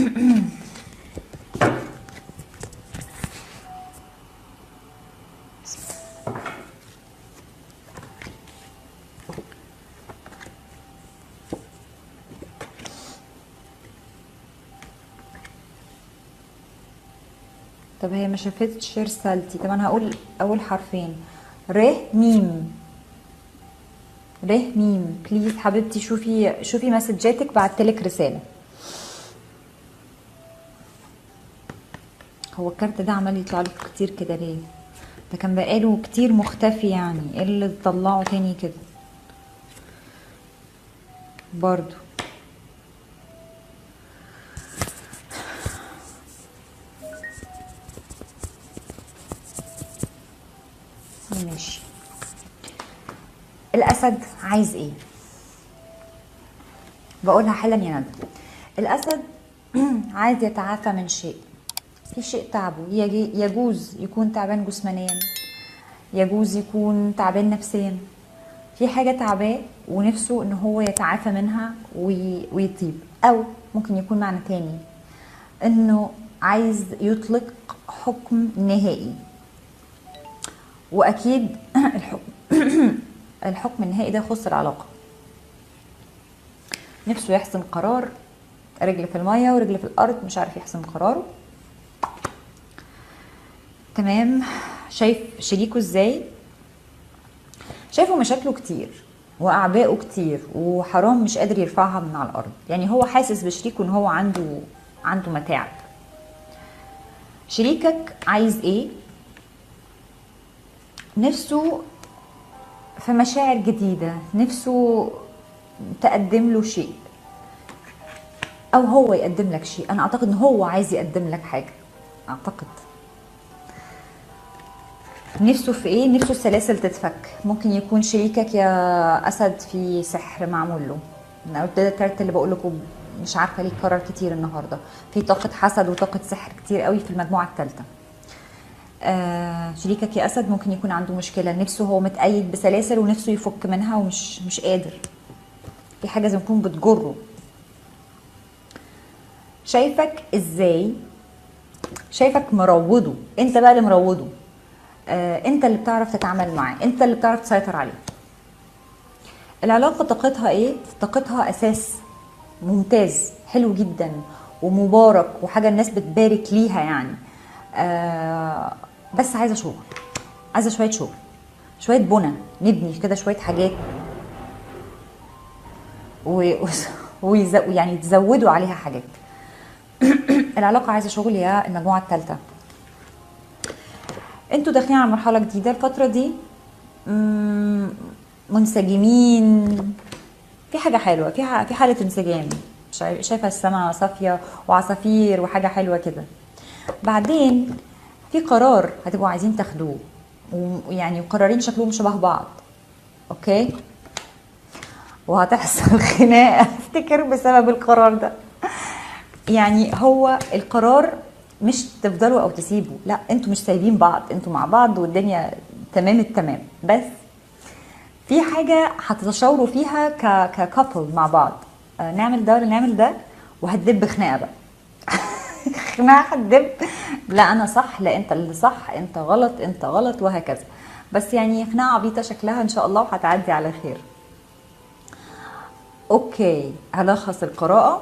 طب هي ما شافتش رسالتي طب انا هقول اول حرفين ر ميم ر ميم بليز حبيبتي شوفي شوفي مسجاتك بعتلك رساله هو الكارت ده عمال يطلع لك كتير كده ليه ده كان بقاله كتير مختفي يعني ايه اللي طلعه تاني كده برضو ماشي الاسد عايز ايه بقولها حالا يا ندى الاسد عايز يتعافى من شيء في شيء تعبه يجي- يجوز يكون تعبان جسمانيا يجوز يكون تعبان نفسيا في حاجة تعباه ونفسه ان هو يتعافى منها وي- ويطيب او ممكن يكون معنى تاني انه عايز يطلق حكم نهائي واكيد الحكم الحكم النهائي ده يخص العلاقه نفسه يحسم قرار رجل في الميه ورجل في الارض مش عارف يحسم قراره تمام شايف شريكه ازاي شايفه مشاكله كتير واعبائه كتير وحرام مش قادر يرفعها من على الارض يعني هو حاسس بشريكه ان هو عنده عنده متاعب شريكك عايز ايه نفسه في مشاعر جديدة نفسه تقدم له شيء أو هو يقدم لك شيء أنا أعتقد إن هو عايز يقدم لك حاجة أعتقد نفسه في إيه؟ نفسه السلاسل تتفك ممكن يكون شريكك يا أسد في سحر معمول له أنا قلت ده الكارت اللي بقول لكم مش عارفة ليه اتكرر كتير النهاردة في طاقة حسد وطاقة سحر كتير قوي في المجموعة الثالثة آه شريكك يا اسد ممكن يكون عنده مشكله نفسه هو متأيد بسلاسل ونفسه يفك منها ومش مش قادر في حاجه زي ما تكون بتجره شايفك ازاي شايفك مروضه انت بقى اللي مروضه آه انت اللي بتعرف تتعامل معاه انت اللي بتعرف تسيطر عليه العلاقه طاقتها ايه طاقتها اساس ممتاز حلو جدا ومبارك وحاجه الناس بتبارك ليها يعني آه بس عايزه شغل عايزه شويه شغل شويه بنى نبني كده شويه حاجات و... ويز... يعني تزودوا عليها حاجات العلاقه عايزه شغل يا المجموعه الثالثه انتوا داخلين على مرحله جديده الفتره دي مم، منسجمين في حاجه حلوه في ح- في حاله انسجام شايف- شايفه السماء صافيه وعصافير وحاجه حلوه كده بعدين في قرار هتبقوا عايزين تاخدوه ويعني قرارين شكلهم شبه بعض اوكي وهتحصل خناقه افتكر بسبب القرار ده يعني هو القرار مش تفضلوا او تسيبوا لا انتوا مش سايبين بعض انتوا مع بعض والدنيا تمام التمام بس في حاجه هتتشاوروا فيها ك ككابل مع بعض آه، نعمل ده ولا نعمل ده وهتدب خناقه بقى خناقه هتدب لا انا صح لا انت اللي صح انت غلط انت غلط وهكذا بس يعني خناقه عبيطه شكلها ان شاء الله وهتعدي على خير اوكي هلخص القراءه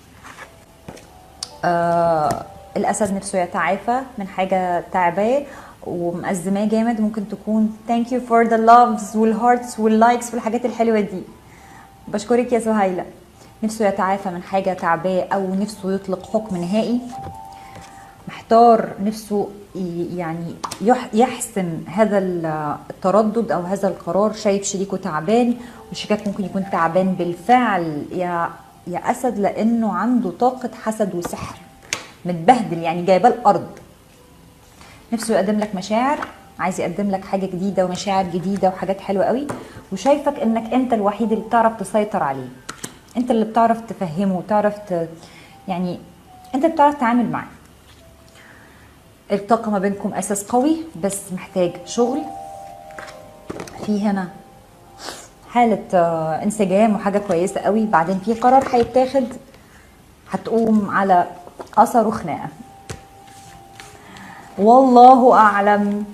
آه الاسد نفسه يتعافى من حاجه تعباه ومأزماه جامد ممكن تكون thank you for the loves والهارتس واللايكس والحاجات الحلوه دي بشكرك يا سهيلة نفسه يتعافى من حاجة تعباه أو نفسه يطلق حكم نهائي محتار نفسه ي- يعني يح- يحسم هذا ال- التردد أو هذا القرار شايف شريكه تعبان وشريكك ممكن يكون تعبان بالفعل يا يا أسد لأنه عنده طاقة حسد وسحر متبهدل يعني جايباه الأرض نفسه يقدم لك مشاعر عايز يقدم لك حاجه جديده ومشاعر جديده وحاجات حلوه قوي وشايفك انك انت الوحيد اللي بتعرف تسيطر عليه انت اللي بتعرف تفهمه وتعرف ت... يعني انت بتعرف تتعامل معاه الطاقه ما بينكم اساس قوي بس محتاج شغل في هنا حاله آه، انسجام وحاجه كويسه قوي بعدين في قرار هيتاخد هتقوم على اثروا خناقه والله اعلم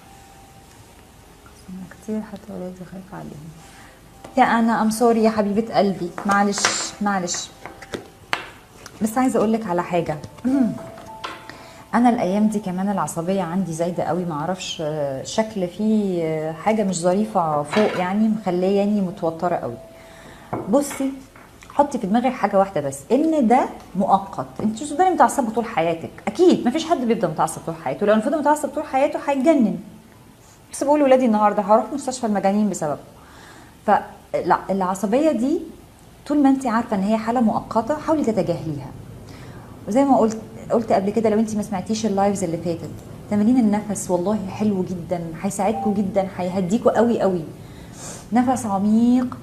كتير حتى ولادي خايفه عليهم يا انا ام سوري يا حبيبه قلبي معلش معلش بس عايزه اقول لك على حاجه انا الايام دي كمان العصبيه عندي زايده قوي معرفش آه، شكل فيه آه، حاجه مش ظريفه فوق يعني مخلياني متوتره قوي بصي حطي في دماغك حاجه واحده بس ان ده مؤقت انت مش هتفضلي متعصبه طول حياتك اكيد مفيش حد بيفضل متعصب طول حياته لو فضل متعصب طول حياته هيتجنن بس بقول ولادي النهارده هروح مستشفى المجانين بسبب فلا العصبيه دي طول ما انت عارفه ان هي حاله مؤقته حاولي تتجاهليها وزي ما قلت قلت قبل كده لو انت ما سمعتيش اللايفز اللي فاتت تمارين النفس والله حلو جدا هيساعدكم جدا هيهديكوا قوي قوي نفس عميق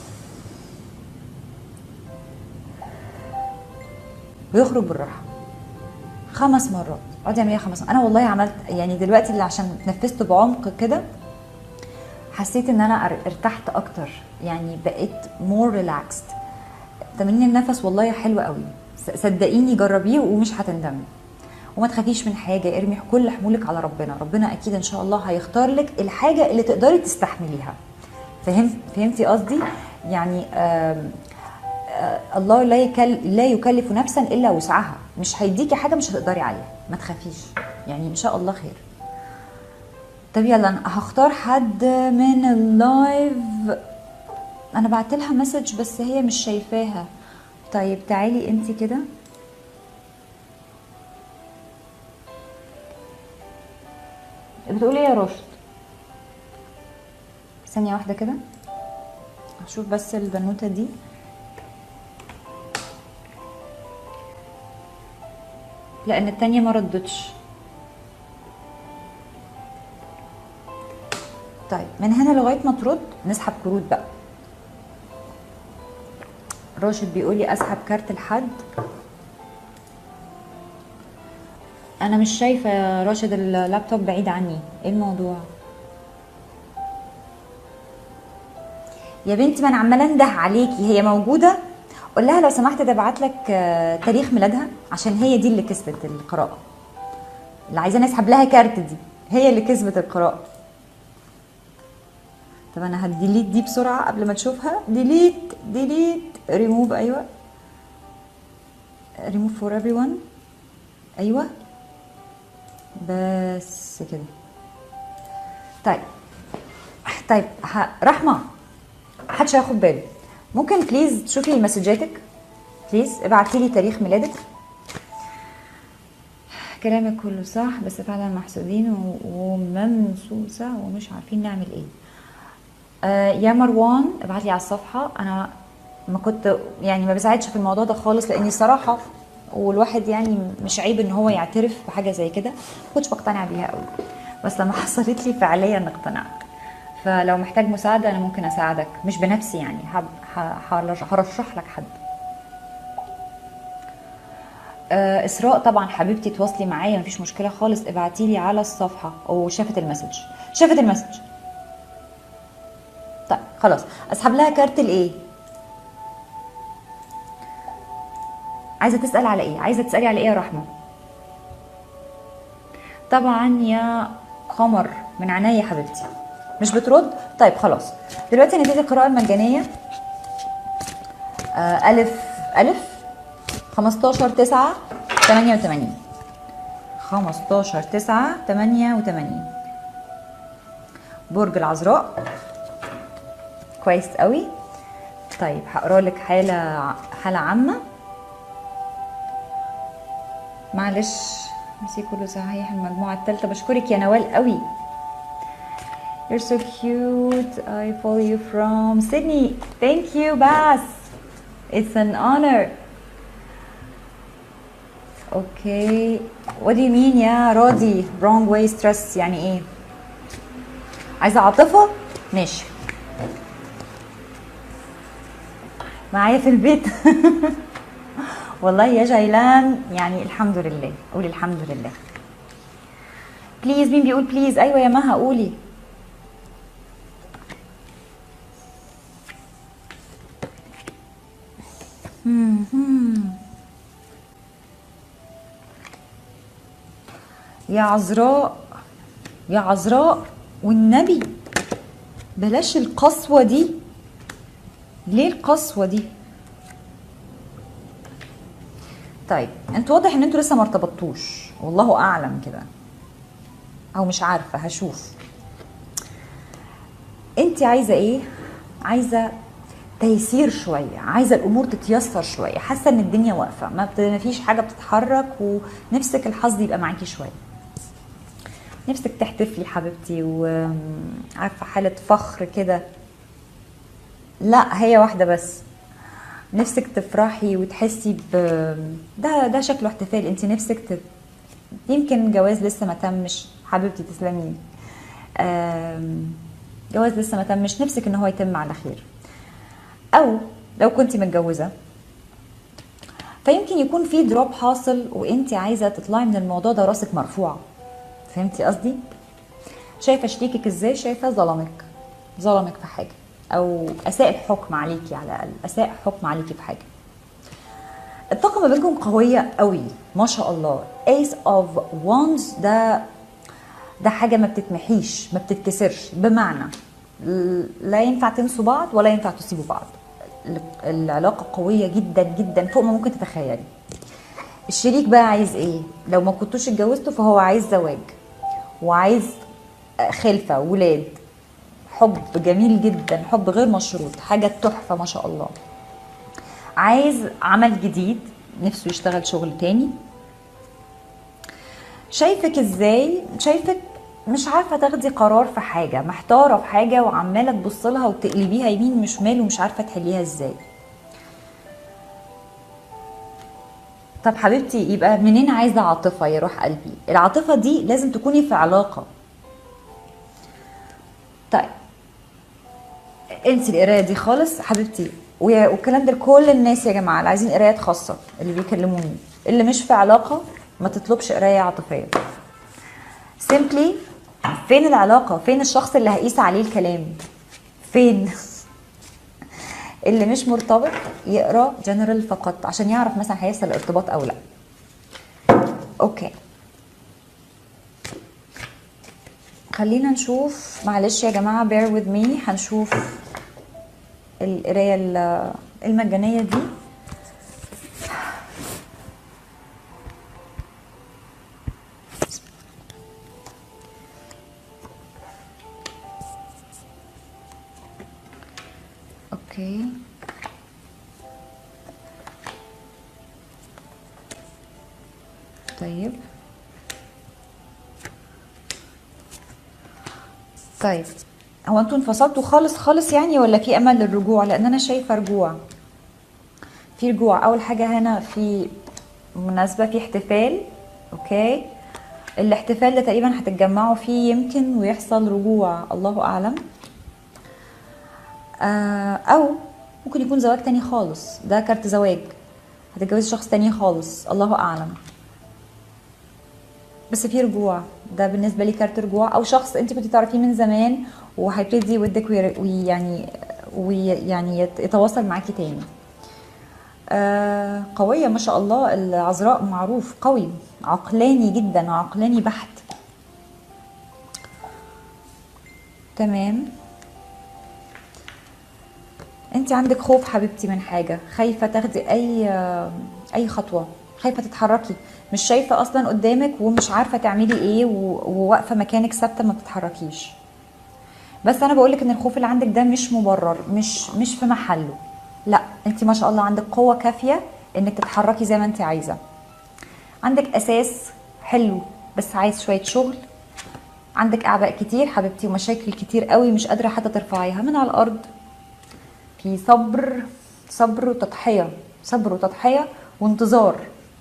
ويخرج بالراحه خمس مرات اقعدي اعمليها خمس انا والله عملت يعني دلوقتي اللي عشان تنفست بعمق كده حسيت ان انا ار- ارتحت اكتر يعني بقيت مور ريلاكسد تمارين النفس والله حلوه قوي س- صدقيني جربيه ومش هتندمي وما تخافيش من حاجه ارمي كل حمولك على ربنا ربنا اكيد ان شاء الله هيختار لك الحاجه اللي تقدري تستحمليها فهمت فهمتي قصدي يعني آم، آه، الله لا يكل لا يكلف نفسا الا وسعها مش هيديكي حاجه مش هتقدري عليها ما تخافيش يعني ان شاء الله خير طب يلا انا هختار حد من اللايف انا بعت لها مسج بس هي مش شايفاها طيب تعالي انت كده بتقولي ايه يا رشد ثانية واحدة كده هشوف بس البنوتة دي لان التانية ما ردتش طيب من هنا لغايه ما ترد نسحب كروت بقى راشد بيقول لي اسحب كارت الحد انا مش شايفه يا راشد اللابتوب بعيد عني ايه الموضوع يا بنتي ما انا عماله انده عليكي هي موجوده قول لها لو سمحت تبعت لك آه، تاريخ ميلادها عشان هي دي اللي كسبت القراءه اللي عايزاني اسحب لها كارت دي هي اللي كسبت القراءه طب انا هديليت دي بسرعه قبل ما تشوفها ديليت ديليت ريموف ايوه ريموف فور ايفري ون ايوه بس كده طيب طيب ه... رحمه محدش هياخد باله ممكن بليز تشوفي مسجاتك بليز ابعتي لي تاريخ ميلادك كلامك كله صح بس فعلا محسودين و- وممسوسه ومش عارفين نعمل ايه آه يا مروان ابعت لي على الصفحه انا ما كنت يعني ما بساعدش في الموضوع ده خالص لاني صراحه والواحد يعني مش عيب ان هو يعترف بحاجه زي كده ما كنتش بقتنع بيها قوي بس لما حصلت لي فعليا اقتنعت فلو محتاج مساعده انا ممكن اساعدك مش بنفسي يعني هب- ه- هرش- هرشح لك حد آه، اسراء طبعا حبيبتي تواصلي معايا مفيش مشكله خالص ابعتي لي على الصفحه وشافت المسج شافت المسج طيب خلاص اسحب لها كارت الايه عايزه تسال على ايه عايزه تسالي على ايه يا رحمه طبعا يا قمر من عينيا يا حبيبتي مش بترد طيب خلاص دلوقتي نبتدي القراءه المجانيه آه الف الف 15 9 88 15 9 88 برج العذراء كويس قوي طيب هقرا لك حاله حاله عامه معلش ميرسي كله صحيح المجموعه الثالثه بشكرك يا نوال قوي You're so cute. I follow you from Sydney. Thank you, Bass. It's an honor. Okay. What do you mean يا راضي wrong way stress يعني ايه؟ عايزة عاطفة؟ ماشي. معايا في البيت والله يا جيلان يعني الحمد لله قولي الحمد لله بليز مين بيقول بليز ايوه يا مها قولي يا عذراء يا عذراء والنبي بلاش القسوة دي ليه القسوة دي طيب انتوا واضح ان انتوا لسه ما ارتبطتوش والله اعلم كده او مش عارفه هشوف انت عايزه ايه عايزه تيسير شويه عايزه الامور تتيسر شويه حاسه ان الدنيا واقفه ما بت- ما فيش حاجه بتتحرك ونفسك الحظ يبقى معاكي شويه نفسك تحتفلي حبيبتي وعارفه حاله فخر كده لا هي واحده بس نفسك تفرحي وتحسي ب ده ده شكله احتفال انت نفسك ت... يمكن جواز لسه ما تمش حبيبتي تسلمي آم، جواز لسه ما تمش نفسك ان هو يتم على خير او لو كنت متجوزه فيمكن يكون في دروب حاصل وانت عايزه تطلعي من الموضوع ده راسك مرفوعه فهمتي قصدي شايفه شريكك ازاي شايفه ظلمك ظلمك في حاجه او اساء الحكم عليكي على الاقل اساء حكم عليكي في حاجه الطاقه ما بينكم قويه قوي ما شاء الله ايس اوف وانز ده ده حاجه ما بتتمحيش ما بتتكسرش بمعنى ل- لا ينفع تنسوا بعض ولا ينفع تسيبوا بعض ال- العلاقه قويه جدا جدا فوق ما ممكن تتخيلي الشريك بقى عايز ايه لو ما كنتوش اتجوزتوا فهو عايز زواج وعايز خلفه ولاد حب جميل جدا حب غير مشروط حاجه تحفه ما شاء الله عايز عمل جديد نفسه يشتغل شغل تاني شايفك ازاي شايفك مش عارفه تاخدي قرار في حاجه محتاره في حاجه وعماله تبص لها وتقلبيها يمين وشمال ومش عارفه تحليها ازاي طب حبيبتي يبقى منين عايزه عاطفه يا روح قلبي العاطفه دي لازم تكوني في علاقه طيب انسي القرايه دي خالص حبيبتي ويا- والكلام ده لكل الناس يا جماعه اللي عايزين قرايات خاصه اللي بيكلموني اللي مش في علاقه ما تطلبش قرايه عاطفيه سيمبلي فين العلاقه فين الشخص اللي هقيس عليه الكلام فين اللي مش مرتبط يقرا جنرال فقط عشان يعرف مثلا هيحصل ارتباط او لا اوكي خلينا نشوف معلش يا جماعه bear with me هنشوف القرايه ال- المجانيه دي اوكي طيب طيب هو انتوا انفصلتوا خالص خالص يعني ولا في امل للرجوع لان انا شايفه رجوع في رجوع اول حاجه هنا في مناسبه في احتفال اوكي الاحتفال ده تقريبا هتتجمعوا فيه يمكن ويحصل رجوع الله اعلم آه او ممكن يكون زواج تاني خالص ده كارت زواج هتتجوزي شخص تاني خالص الله اعلم بس في رجوع ده بالنسبه لي كارت رجوع او شخص انت كنت تعرفيه من زمان وهيبتدي يودك وير- ويعني ويعني يت- يتواصل معاكي تاني آه قويه ما شاء الله العذراء معروف قوي عقلاني جدا عقلاني بحت تمام انت عندك خوف حبيبتي من حاجه خايفه تاخدي اي اي خطوه خايفه تتحركي مش شايفه اصلا قدامك ومش عارفه تعملي ايه و- وواقفه مكانك ثابته ما بتتحركيش بس انا بقولك ان الخوف اللي عندك ده مش مبرر مش مش في محله لا انت ما شاء الله عندك قوه كافيه انك تتحركي زي ما انت عايزه عندك اساس حلو بس عايز شويه شغل عندك اعباء كتير حبيبتي ومشاكل كتير قوي مش قادره حتى ترفعيها من على الارض في صبر صبر وتضحيه صبر وتضحيه وانتظار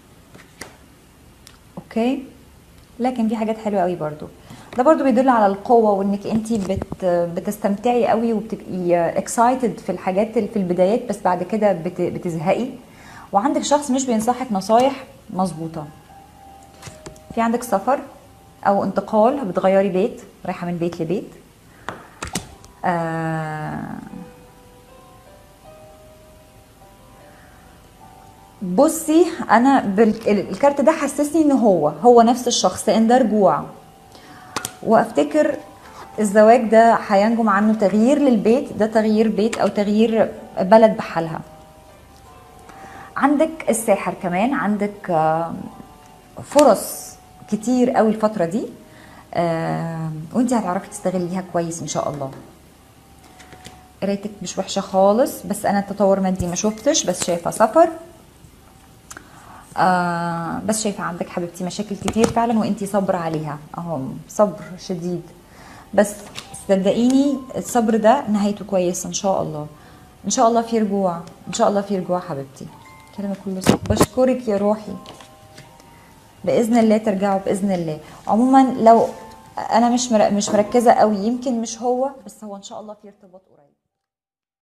اوكي لكن في حاجات حلوه قوي برضو ده برضو بيدل على القوه وانك انت بت بتستمتعي قوي وبتبقي اكسايتد في الحاجات اللي في البدايات بس بعد كده بت بتزهقي وعندك شخص مش بينصحك نصايح مظبوطه في عندك سفر او انتقال بتغيري بيت رايحه من بيت لبيت آه بصي انا بال... ال- الكارت ده حسسني ان هو هو نفس الشخص لان ده رجوع وافتكر الزواج ده هينجم عنه تغيير للبيت ده تغيير بيت او تغيير بلد بحالها عندك الساحر كمان عندك آه، فرص كتير قوي الفترة دي آه، وانت هتعرفي تستغليها كويس ان شاء الله قرايتك مش وحشة خالص بس انا التطور مادي ما شفتش بس شايفة سفر آه بس شايفة عندك حبيبتي مشاكل كتير فعلا وانتي صبر عليها اهو صبر شديد بس صدقيني الصبر ده نهايته كويسة ان شاء الله ان شاء الله في رجوع ان شاء الله في رجوع حبيبتي كلامك كله صح بشكرك يا روحي باذن الله ترجعوا باذن الله عموما لو انا مش مر- مش مركزه قوي يمكن مش هو بس هو ان شاء الله في ارتباط قريب